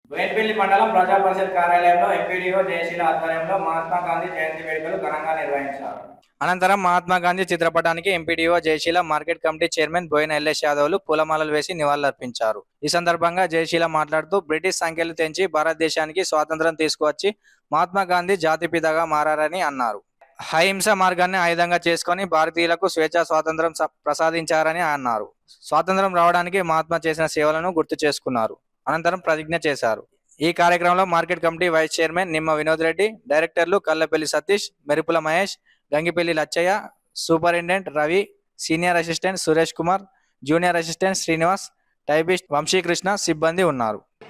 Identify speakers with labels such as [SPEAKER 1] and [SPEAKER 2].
[SPEAKER 1] బోయినపల్లి మండలం ప్రజా పరిషత్ కార్యాలయంలో ఎంపీడీఓ జయశీల ఆధ్వర్యంలో మహాత్మా గాంధీ జయంతి వేడుకలు ఘనంగా నిర్వహించారు అనంతరం మహాత్మా గాంధీ చిత్రపటానికి MPDO Jayasheela market committee chairman Boina LS యాదవ్లు పూలమాలలు వేసి నివాళులర్పించారు ఈ సందర్భంగా జయశీల మాట్లాడుతూ బ్రిటిష్ సంఖ్యలు తెంచి భారతదేశానికి స్వాతంత్రం తీసుకువచ్చి మహాత్మా గాంధీ జాతిపితగా మారని అన్నారు అహింస మార్గాన్ని ఆయుధంగా చేసుకొని భారతీయులకు స్వేచ్ఛా స్వాతంత్రం స- ప్రసాదించారని అన్నారు స్వాతంత్రం రావడానికి మహాత్మా చేసిన సేవలను గుర్తు చేసుకున్నారు అనంతరం ప్రతిజ్ఞ చేశారు ఈ కార్యక్రమంలో మార్కెట్ కమిటీ వైస్ చైర్మన్ నిమ్మ వినోద్ రెడ్డి డైరెక్టర్లు Kallapalli Satish Merupula Mahesh Gangipalli Lachaiah superintendent Ravi senior assistant Suresh Kumar junior assistant Srinivas typist Vamsikrishna సిబ్బంది ఉన్నారు